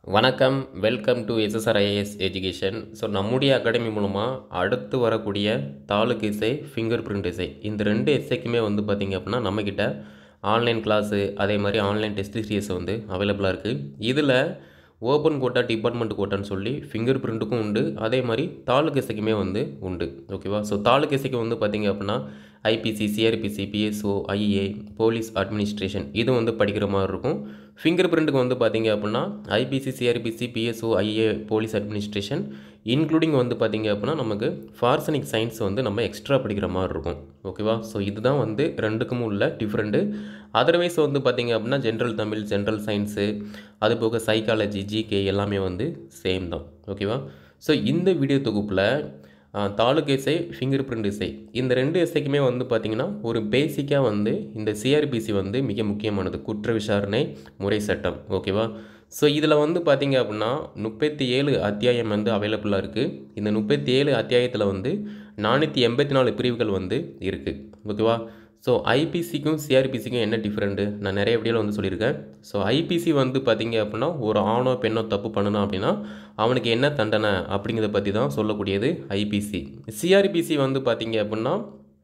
வணக்கம் welcome to SSRIS education so நம்முடைய academy மூலமாக அடுத்து வரக்கூடிய தாலுக்கு இசை ஃபிங்கர் பிரிண்ட் இசை இந்த ரெண்டு எஸ்ஐக்குமே வந்து பார்த்திங்க அப்படின்னா நம்மக்கிட்ட ஆன்லைன் கிளாஸு அதே மாதிரி ஆன்லைன் டெஸ்ட் சீரியஸ் வந்து அவைலபிளாக இருக்குது இதில் ஓப்பன் கோட்டா டிபார்ட்மெண்ட் கோட்டான்னு சொல்லி ஃபிங்கர் பிரிண்ட்டுக்கும் உண்டு அதே மாதிரி தாலுக்கு இசைக்குமே வந்து உண்டு ஓகேவா ஸோ தாலுக்கு இசைக்கு வந்து பார்த்திங்க அப்படின்னா IPC CrPC PSO IA police administration இது வந்து படிக்கிற மாதிரி இருக்கும் ஃபிங்கர் பிரிண்ட்டுக்கு வந்து பார்த்திங்க அப்படின்னா IPC CrPC PSO IA police administration including வந்து பார்த்திங்க அப்படின்னா நமக்கு ஃபார்சனிக் சயின்ஸ் வந்து நம்ம எக்ஸ்ட்ரா படிக்கிற மாதிரி இருக்கும் ஓகேவா ஸோ இதுதான் வந்து ரெண்டுக்கும் உள்ள டிஃப்ரெண்ட்டு அதர்வைஸ் வந்து பார்த்திங்க அப்படின்னா ஜென்ரல் தமிழ் ஜென்ரல் சயின்ஸு அது போக சைக்காலஜி ஜிகே எல்லாமே வந்து சேம் தான் ஓகேவா ஸோ இந்த வீடியோ தொகுப்பில் தாலுக்கு இசை ஃபிங்கர் பிரிண்ட் இசை இந்த ரெண்டு இசைக்குமே வந்து பார்த்திங்கன்னா ஒரு பேசிக்காக வந்து இந்த சிஆர்பிசி வந்து மிக முக்கியமானது குற்ற விசாரணை முறை சட்டம் ஓகேவா ஸோ இதில் வந்து பார்த்திங்க அப்படின்னா முப்பத்தி ஏழு அத்தியாயம் வந்து அவைலபிளாக இருக்குது இந்த முப்பத்தி ஏழு அத்தியாயத்தில் வந்து நானூற்றி எண்பத்தி நாலு பிரிவுகள் வந்து இருக்குது ஓகேவா ஸோ ஐபிசிக்கும் சிஆர்பிசிக்கும் என்ன டிஃப்ரெண்ட்டு நான் நிறைய வீடியோவில் வந்து சொல்லியிருக்கேன் ஸோ ஐபிசி வந்து பார்த்திங்க அப்படின்னா ஒரு ஆணோ பெண்ணோ தப்பு பண்ணணும் அப்படின்னா அவனுக்கு என்ன தண்டனை அப்படிங்கிறத பற்றி தான் சொல்லக்கூடியது ஐபிசி சிஆர்பிசி வந்து பார்த்திங்க அப்படின்னா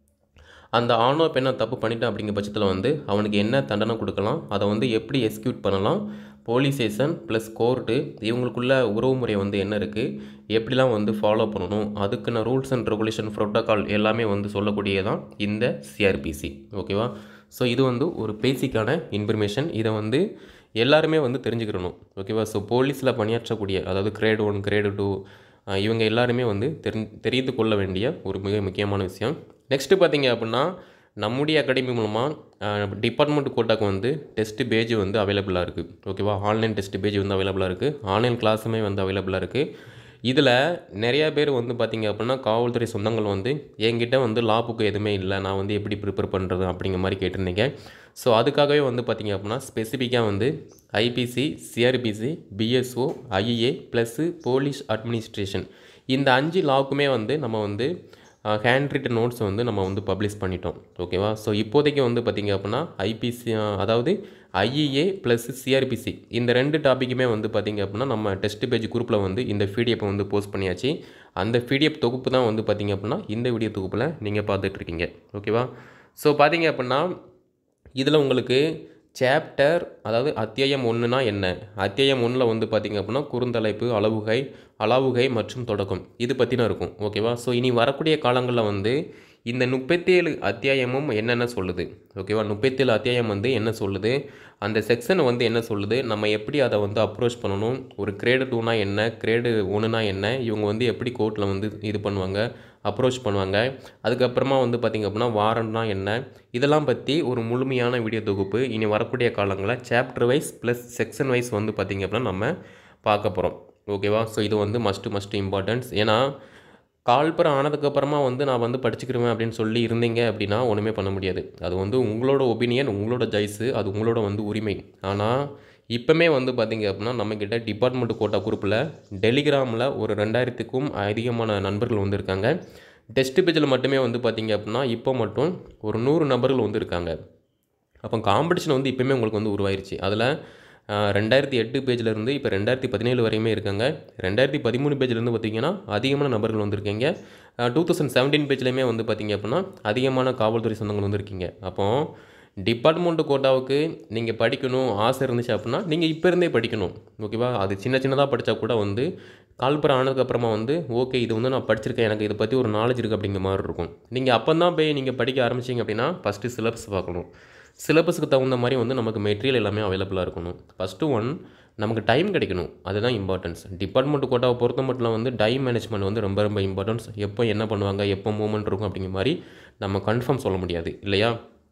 அந்த ஆணோ பெண்ணோ தப்பு பண்ணிட்டான் அப்படிங்கிற பட்சத்தில் வந்து அவனுக்கு என்ன தண்டனை கொடுக்கலாம் அதை வந்து எப்படி எக்ஸிக்யூட் பண்ணலாம் போலீஸ் ஸ்டேஷன் ப்ளஸ் கோர்ட்டு இவங்களுக்குள்ள உறவு முறை வந்து என்ன இருக்குது எப்படிலாம் வந்து ஃபாலோ பண்ணணும் அதுக்குன்னு ரூல்ஸ் அண்ட் ரெகுலேஷன் ப்ரோட்டோகால் எல்லாமே வந்து சொல்லக்கூடியதான் இந்த சிஆர்பிசி ஓகேவா ஸோ இது வந்து ஒரு பேசிக்கான இன்ஃபர்மேஷன் இதை வந்து எல்லாருமே வந்து தெரிஞ்சுக்கிறணும் ஓகேவா ஸோ போலீஸில் பணியாற்றக்கூடிய அதாவது கிரேட் ஒன் கிரேடு டூ இவங்க எல்லாருமே வந்து தெரி தெரிந்து கொள்ள வேண்டிய ஒரு மிக முக்கியமான விஷயம் நெக்ஸ்ட்டு பார்த்தீங்க அப்படின்னா நம்முடைய அகாடமி மூலமாக டிபார்ட்மெண்ட் கோட்டாக்கு வந்து டெஸ்ட் பேஜ் வந்து அவைலபிளாக இருக்குது ஓகேவா ஆன்லைன் டெஸ்ட் பேஜ் வந்து அவைலபிளாக இருக்குது ஆன்லைன் கிளாஸுமே வந்து அவைலபிளாக இருக்குது இதில் நிறையா பேர் வந்து பார்த்திங்க அப்படின்னா காவல்துறை சொந்தங்கள் வந்து என்கிட்ட வந்து லா புக்கு எதுவுமே இல்லை நான் வந்து எப்படி ப்ரிப்பேர் பண்ணுறது அப்படிங்கிற மாதிரி கேட்டிருந்தீங்க ஸோ அதுக்காகவே வந்து பார்த்திங்க அப்படின்னா ஸ்பெசிஃபிக்காக வந்து IPC CrPC PSO IA plus police administration இந்த அஞ்சு லாவுக்குமே வந்து நம்ம வந்து ஹேண்ட் ரிட்டன் நோட்ஸ் வந்து நம்ம வந்து பப்ளிஷ் பண்ணிட்டோம் ஓகேவா ஸோ இப்போதைக்கு வந்து பார்த்திங்க அப்படின்னா ஐபிசி அதாவது ஐஇஏ ப்ளஸ் சிஆர்பிசி இந்த ரெண்டு டாப்பிக்குமே வந்து பார்த்திங்க அப்படின்னா நம்ம டெஸ்ட் பேஜ் குரூப்பில் வந்து இந்த பிடிஎஃப் வந்து போஸ்ட் பண்ணியாச்சு அந்த பிடிஎஃப் தொகுப்பு தான் வந்து பார்த்திங்க அப்படின்னா இந்த வீடியோ தொகுப்பில் நீங்கள் பார்த்துட்ருக்கீங்க ஓகேவா ஸோ பார்த்திங்க அப்படின்னா இதில் உங்களுக்கு சாப்டர் அதாவது அத்தியாயம் ஒன்றுனா என்ன அத்தியாயம் ஒன்றில் வந்து பார்த்திங்க அப்படின்னா குறுந்தலைப்பு அளவுகை அளவுகை மற்றும் தொடக்கம் இது பற்றின இருக்கும் ஓகேவா ஸோ இனி வரக்கூடிய காலங்களில் வந்து இந்த முப்பத்தேழு அத்தியாயமும் என்னென்ன சொல்லுது ஓகேவா முப்பத்தேழு அத்தியாயம் வந்து என்ன சொல்லுது அந்த செக்ஷன் வந்து என்ன சொல்லுது நம்ம எப்படி அதை வந்து அப்ரோச் பண்ணணும் ஒரு கிரேடு டூனா என்ன கிரேடு ஒன்றுனா என்ன இவங்க வந்து எப்படி கோர்ட்டில் வந்து இது பண்ணுவாங்க அப்ரோச் பண்ணுவாங்க அதுக்கப்புறமா வந்து பார்த்திங்க அப்படின்னா வாரண்ட்னா என்ன இதெல்லாம் பற்றி ஒரு முழுமையான வீடியோ தொகுப்பு இனி வரக்கூடிய காலங்களில் chapter wise plus section wise வந்து பார்த்திங்க அப்படின்னா நம்ம பார்க்க போகிறோம் ஓகேவா ஸோ இது வந்து மஸ்ட்டு மஸ்ட்டு இம்பார்ட்டன்ஸ் ஏன்னா கால்புறம் ஆனதுக்கப்புறமா வந்து நான் வந்து படிச்சுக்கிருவேன் அப்படின்னு சொல்லி இருந்தீங்க அப்படின்னா ஒன்றுமே பண்ண முடியாது அது வந்து உங்களோட ஒப்பீனியன் உங்களோட ஜாய்ஸு அது உங்களோட வந்து உரிமை ஆனால் இப்போமே வந்து பார்த்திங்க அப்படின்னா நம்மக்கிட்ட டிபார்ட்மெண்ட் கோட்டா குரூப்பில் டெலிகிராமில் ஒரு ரெண்டாயிரத்துக்கும் அதிகமான நண்பர்கள் வந்திருக்காங்க டெஸ்ட் பேஜில் மட்டுமே வந்து பார்த்திங்க அப்படின்னா இப்போ மட்டும் ஒரு நூறு நபர்கள் வந்து இருக்காங்க அப்போ காம்படிஷன் வந்து இப்போயுமே உங்களுக்கு வந்து உருவாயிருச்சு அதில் ரெண்டாயிரத்தி எட்டு பேஜ்லேருந்து இப்போ ரெண்டாயிரத்தி பதினேழு வரையுமே இருக்காங்க ரெண்டாயிரத்தி பதிமூணு பேஜ்லேருந்து பார்த்திங்கன்னா அதிகமான நபர்கள் வந்திருக்கீங்க டூ தௌசண்ட் செவன்டீன் பேஜ்லேயுமே வந்து பார்த்திங்க அப்படின்னா அதிகமான காவல்துறை சொந்தங்கள் வந்திருக்கீங்க அப்போது டிபார்ட்மெண்ட் கோட்டாவுக்கு நீங்கள் படிக்கணும் ஆசை இருந்துச்சு அப்படின்னா நீங்கள் இப்போ இருந்தே படிக்கணும் ஓகேவா அது சின்ன சின்னதாக படித்தா கூட வந்து கால்புறம் ஆனதுக்கப்புறமா வந்து ஓகே இது வந்து நான் படிச்சிருக்கேன் எனக்கு இதை பற்றி ஒரு நாலேஜ் இருக்குது அப்படிங்கிற மாதிரி இருக்கும் நீங்கள் அப்போ தான் போய் நீங்கள் படிக்க ஆரம்பிச்சிங்க அப்படின்னா ஃபஸ்ட்டு சிலபஸ் பார்க்கணும் சிலபஸுக்கு தகுந்த மாதிரி வந்து நமக்கு மெட்டீரியல் எல்லாமே அவைலபிளாக இருக்கணும் ஃபஸ்ட்டு ஒன் நமக்கு டைம் கிடைக்கணும் அதுதான் இம்பார்ட்டன்ஸ் டிபார்ட்மெண்ட் கோட்டாவை பொறுத்த மட்டும் வந்து டைம் மேனேஜ்மெண்ட் வந்து ரொம்ப ரொம்ப இம்பார்ட்டன்ஸ் எப்போ என்ன பண்ணுவாங்க எப்போ மூமெண்ட் இருக்கும் அப்படிங்கிற மாதிரி நம்ம கன்ஃபார்ம் சொல்ல முடியாது இல்லையா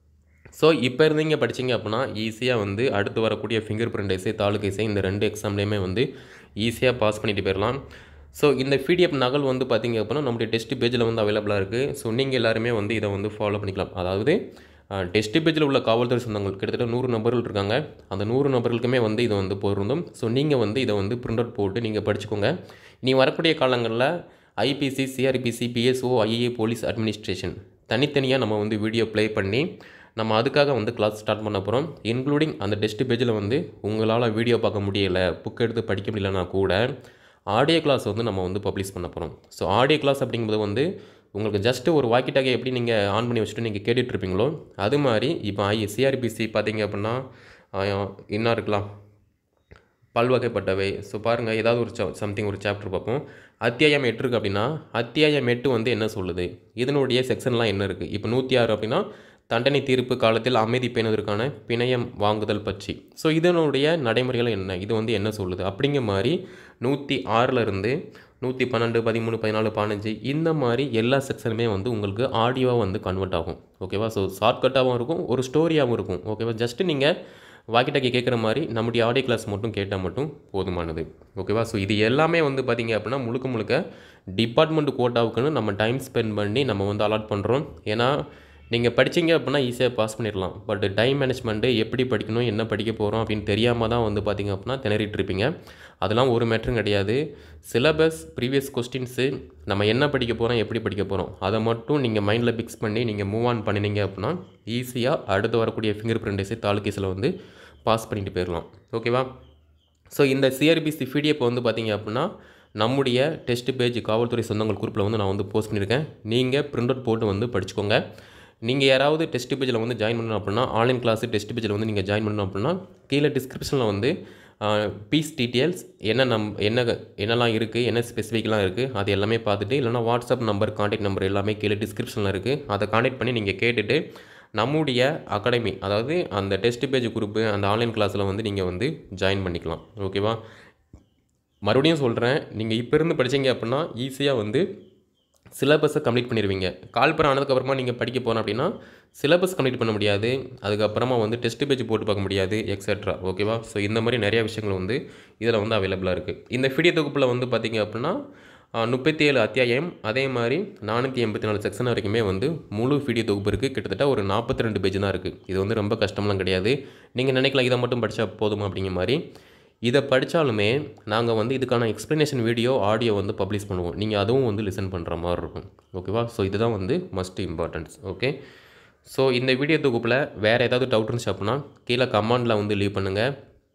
ஸோ இப்போ இருந்தீங்க படிச்சிங்க அப்படின்னா ஈஸியாக வந்து அடுத்து வரக்கூடிய fingerprint SI taluk SI இந்த ரெண்டு எக்ஸாம்லேயுமே வந்து ஈஸியாக பாஸ் பண்ணிட்டு போயிடலாம் ஸோ இந்த பிடிஎஃப் நகல் வந்து பார்த்திங்க அப்படின்னா நம்முடைய டெஸ்ட் பேஜில் வந்து அவைலபிளாக இருக்குது ஸோ நீங்கள் எல்லாருமே வந்து இதை வந்து ஃபாலோ பண்ணிக்கலாம் அதாவது டெஸ்ட் பேஜில் உள்ள காவல்துறை சொந்தங்கள் கிட்டத்தட்ட நூறு நபர்கள் இருக்காங்க அந்த நூறு நபர்களுக்குமே வந்து இது வந்து பொருந்தும் ஸோ நீங்கள் வந்து இதை வந்து பிரிண்ட் அவுட் போட்டு நீங்கள் படிச்சுக்கோங்க இனி வரக்கூடிய காலங்களில் IPC CrPC PSO IA police administration தனித்தனியாக நம்ம வந்து வீடியோ ப்ளே பண்ணி நம்ம அதுக்காக வந்து கிளாஸ் ஸ்டார்ட் பண்ண போகிறோம் இன்க்ளூடிங் அந்த டெஸ்ட் பேஜில் வந்து உங்களால் வீடியோ பார்க்க முடியல புக் எடுத்து படிக்க முடியலனா கூட ஆடியோ கிளாஸ் வந்து நம்ம வந்து பப்ளிஷ் பண்ண போகிறோம் ஸோ ஆடியோ கிளாஸ் அப்படிங்கும்போது வந்து உங்களுக்கு ஜஸ்ட்டு ஒரு வாக்கிட்டாக எப்படி நீங்கள் ஆன் பண்ணி வச்சுட்டு நீங்கள் கேட்டுட்ருப்பீங்களோ அது மாதிரி இப்போ ஐ சிஆர்பிசி பார்த்தீங்க அப்படின்னா என்ன இருக்கலாம் பல்வகைப்பட்டவை ஸோ பாருங்கள் ஏதாவது ஒரு சம்திங் ஒரு சாப்டர் பார்ப்போம் அத்தியாயம் எட்டு இருக்குது அப்படின்னா அத்தியாயம் எட்டு வந்து என்ன சொல்லுது இதனுடைய செக்ஷன்லாம் என்ன இருக்குது இப்போ நூற்றி ஆறு அப்படின்னா தண்டனை தீர்ப்பு காலத்தில் அமைதி பேணுவதற்கான பிணையம் வாங்குதல் பற்றி ஸோ இதனுடைய நடைமுறைகள் என்ன இது வந்து என்ன சொல்லுது அப்படிங்கிற மாதிரி நூற்றி ஆறிலிருந்து நூற்றி பன்னெண்டு பதிமூணு பதினாலு பதினஞ்சு இந்த மாதிரி எல்லா செக்ஷனுமே வந்து உங்களுக்கு ஆடியோவாக வந்து கன்வெர்ட் ஆகும் ஓகேவா ஸோ ஷார்ட்கட்டாகவும் இருக்கும் ஒரு ஸ்டோரியாகவும் இருக்கும் ஓகேவா ஜஸ்ட்டு நீங்கள் வாக்கிட்டாக்கி கேட்குற மாதிரி நம்முடைய ஆடியோ கிளாஸ் மட்டும் கேட்டால் மட்டும் போதுமானது ஓகேவா ஸோ இது எல்லாமே வந்து பார்த்திங்க அப்படின்னா முழுக்க முழுக்க டிபார்ட்மெண்ட் கோட்டாவுக்குன்னு நம்ம டைம் ஸ்பெண்ட் பண்ணி நம்ம வந்து அலாட் பண்ணுறோம் ஏன்னா நீங்கள் படிச்சீங்க அப்படின்னா ஈஸியாக பாஸ் பண்ணிடலாம் பட் டைம் மேனேஜ்மெண்ட்டு எப்படி படிக்கணும் என்ன படிக்க போகிறோம் அப்படின்னு தெரியாமல் தான் வந்து பார்த்திங்க அப்படின்னா திணறிட்டு இருப்பீங்க அதெல்லாம் ஒரு மேட்டரும் கிடையாது சிலபஸ் ப்ரீவியஸ் கொஸ்டின்ஸு நம்ம என்ன படிக்க போகிறோம் எப்படி படிக்க போகிறோம் அதை மட்டும் நீங்கள் மைண்டில் ஃபிக்ஸ் பண்ணி நீங்கள் மூவ் ஆன் பண்ணினீங்க அப்படின்னா ஈஸியாக அடுத்து வரக்கூடிய ஃபிங்கர் பிரிண்டேஸை தாலுக்கேஸில் வந்து பாஸ் பண்ணிட்டு போயிடலாம் ஓகேவா ஸோ இந்த சிஆர்பிசி பிடிஎஃப் வந்து பார்த்தீங்க அப்படின்னா நம்முடைய டெஸ்ட் பேஜ் காவல்துறை சொந்தங்கள் குரூப்பில் வந்து நான் வந்து போஸ்ட் பண்ணியிருக்கேன் நீங்கள் பிரிண்ட் அவுட் போட்டு வந்து படிச்சுக்கோங்க நீங்கள் யாராவது டெஸ்ட் பேஜில் வந்து ஜாயின் பண்ணணும் அப்படின்னா ஆன்லைன் கிளாஸ் டெஸ்ட் பேஜில் வந்து நீங்கள் ஜாயின் பண்ணணும் அப்படின்னா கீழே டிஸ்கிரிப்ஷனில் வந்து பீஸ் டீட்டெயில்ஸ் என்ன நம் என்ன என்னெல்லாம் இருக்குது என்ன ஸ்பெசிஃபிக்லாம் இருக்குது அது எல்லாமே பார்த்துட்டு இல்லைனா வாட்ஸ்அப் நம்பர் காண்டாக்ட் நம்பர் எல்லாமே கீழே டிஸ்கிரிப்ஷனில் இருக்குது அதை காண்டாக்ட் பண்ணி நீங்கள் கேட்டுட்டு நம்முடைய அகாடமி அதாவது அந்த டெஸ்ட் பேஜ் குரூப்பு அந்த ஆன்லைன் கிளாஸில் வந்து நீங்கள் வந்து ஜாயின் பண்ணிக்கலாம் ஓகேவா மறுபடியும் சொல்கிறேன் நீங்கள் இப்போ இருந்து படித்தீங்க அப்படின்னா ஈஸியாக வந்து சிலபஸை கம்ப்ளீட் பண்ணிடுவீங்க கால்பரம் ஆனதுக்கப்புறமா நீங்கள் படிக்க போகிறோம் அப்படின்னா சிலபஸ் கம்ப்ளீட் பண்ண முடியாது அதுக்கப்புறமா வந்து டெஸ்ட் பேஜ் போட்டு பார்க்க முடியாது எக்ஸெட்ரா ஓகேவா ஸோ இந்த மாதிரி நிறையா விஷயங்கள் வந்து இதில் வந்து அவைலபிளாக இருக்குது இந்த ஃபிடியோ தொகுப்பில் வந்து பார்த்திங்க அப்படின்னா முப்பத்தி ஏழு அத்தியாயம் அதே மாதிரி நானூற்றி எண்பத்தி நாலு செக்ஷன் வரைக்குமே வந்து முழு வீடியோ தொகுப்பு இருக்குது கிட்டத்தட்ட ஒரு நாற்பத்தி ரெண்டு பேஜ் தான் இருக்குது இது வந்து ரொம்ப கஷ்டம்லாம் கிடையாது நீங்கள் நினைக்கலாம் இதை மட்டும் படித்தா போதுமா அப்படிங்கிற மாதிரி இதை படித்தாலுமே நாங்கள் வந்து இதுக்கான எக்ஸ்ப்ளனேஷன் வீடியோ ஆடியோ வந்து பப்ளிஷ் பண்ணுவோம் நீங்கள் அதுவும் வந்து லிசன் பண்ணுற மாதிரி இருக்கும் ஓகேவா ஸோ இதுதான் வந்து மஸ்ட் இம்பார்ட்டன்ஸ் ஓகே ஸோ இந்த வீடியோ தொகுப்பில் வேறு ஏதாவது டவுட் இருந்துச்சு அப்படின்னா கீழே கமெண்டில் வந்து லீவ் பண்ணுங்கள்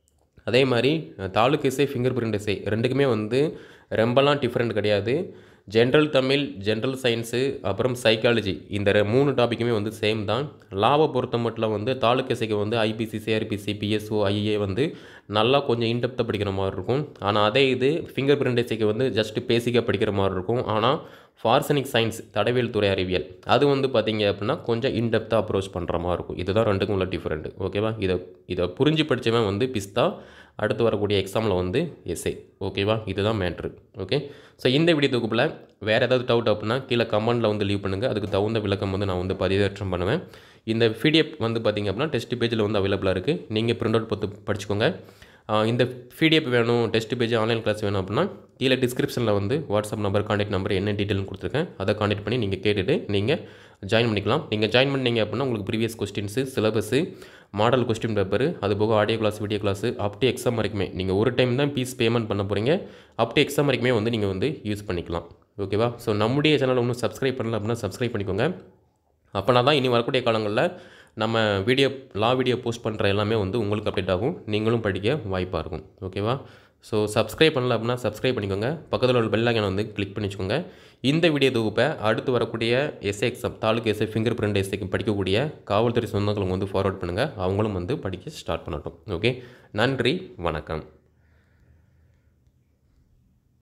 அதே மாதிரி தாலுக்கு இசை ஃபிங்கர் பிரிண்ட் இசை ரெண்டுக்குமே வந்து ரொம்பலாம் டிஃப்ரெண்ட் கிடையாது ஜென்ரல் தமிழ் ஜென்ரல் சயின்ஸு அப்புறம் சைக்காலஜி இந்த மூணு டாப்பிக்குமே வந்து சேம் தான் லாவை பொறுத்த மட்டும் வந்து தாலுக்கு இசைக்கு வந்து ஐபிசி சிஆர்பிசி பிஎஸ்ஓ ஐஏ வந்து நல்லா கொஞ்சம் இன்டெப்த்தாக படிக்கிற மாதிரி இருக்கும் ஆனால் அதே இது ஃபிங்கர் பிரிண்ட் இசைக்கு வந்து ஜஸ்ட்டு பேசிக்காக படிக்கிற மாதிரி இருக்கும் ஆனால் ஃபார்சனிக் சயின்ஸ் தடவியல் துறை அறிவியல் அது வந்து பார்த்திங்க அப்படின்னா கொஞ்சம் இன்டெப்த்தாக அப்ரோச் பண்ணுற மாதிரி இருக்கும் இதுதான் ரெண்டுக்கும் உள்ள டிஃப்ரெண்ட்டு ஓகேவா இதை இதை புரிஞ்சு படித்தவன் வந்து பிஸ்தா அடுத்து வரக்கூடிய எக்ஸாமில் வந்து எஸ்ஏ ஓகேவா இதுதான் மேட்ரு ஓகே ஸோ இந்த வீடியோ தொகுப்பில் வேறு ஏதாவது டவுட் அப்படின்னா கீழே கமெண்டில் வந்து லீவ் பண்ணுங்கள் அதுக்கு தகுந்த விளக்கம் வந்து நான் வந்து பதிவேற்றம் பண்ணுவேன் இந்த பிடிஎஃப் வந்து பார்த்திங்க அப்படின்னா டெஸ்ட் பேஜில் வந்து அவைலபிளாக இருக்குது நீங்கள் பிரிண்ட் அவுட் பார்த்து படிச்சுக்கோங்க இந்த பிடிஎஃப் வேணும் டெஸ்ட் பேஜ் ஆன்லைன் கிளாஸ் வேணும் அப்படின்னா கீழே டிஸ்கிரிப்ஷனில் வந்து வாட்ஸ்அப் நம்பர் காண்டாக்ட் நம்பர் என்ன டீட்டெயில்னு கொடுத்துருக்கேன் அதை காண்டாக்ட் பண்ணி நீங்கள் கேட்டுட்டு நீங்கள் ஜாயின் பண்ணிக்கலாம் நீங்கள் ஜாயின் பண்ணீங்க அப்படின்னா உங்களுக்கு previous questions syllabus model question paper அது போக audio class video class up to exam வரைக்குமே நீங்கள் ஒரு டைம் தான் ஃபீஸ் பேமெண்ட் பண்ண போகிறீங்க அப் டு எக்ஸாம் வரைக்குமே வந்து நீங்கள் வந்து யூஸ் பண்ணிக்கலாம் ஓகேவா ஸோ நம்முடைய சேனலை ஒன்றும் சப்ஸ்கிரைப் பண்ணல அப்படின்னா சப்ஸ்கிரைப் பண்ணிக்கோங்க அப்போனா தான் இனி வரக்கூடிய காலங்களில் நம்ம வீடியோ லா வீடியோ போஸ்ட் பண்ணுற எல்லாமே வந்து உங்களுக்கு அப்டேட் ஆகும் நீங்களும் படிக்க வாய்ப்பாக இருக்கும் ஓகேவா ஸோ சப்ஸ்கிரைப் பண்ணல அப்படின்னா சப்ஸ்கிரைப் பண்ணிக்கோங்க பக்கத்தில் உள்ள பெல் ஐக்கானை வந்து கிளிக் பண்ணி வச்சுக்கோங்க இந்த வீடியோ தொகுப்பை அடுத்து வரக்கூடிய எஸ்ஏ எக்ஸாம் தாலுக்கு எஸ்ஏ ஃபிங்கர் பிரிண்ட் எஸ்ஏக்கு படிக்கக்கூடிய காவல்துறை சொந்தங்களுக்கு வந்து ஃபார்வர்ட் பண்ணுங்கள் அவங்களும் வந்து படிக்க ஸ்டார்ட் பண்ணட்டும் ஓகே நன்றி வணக்கம்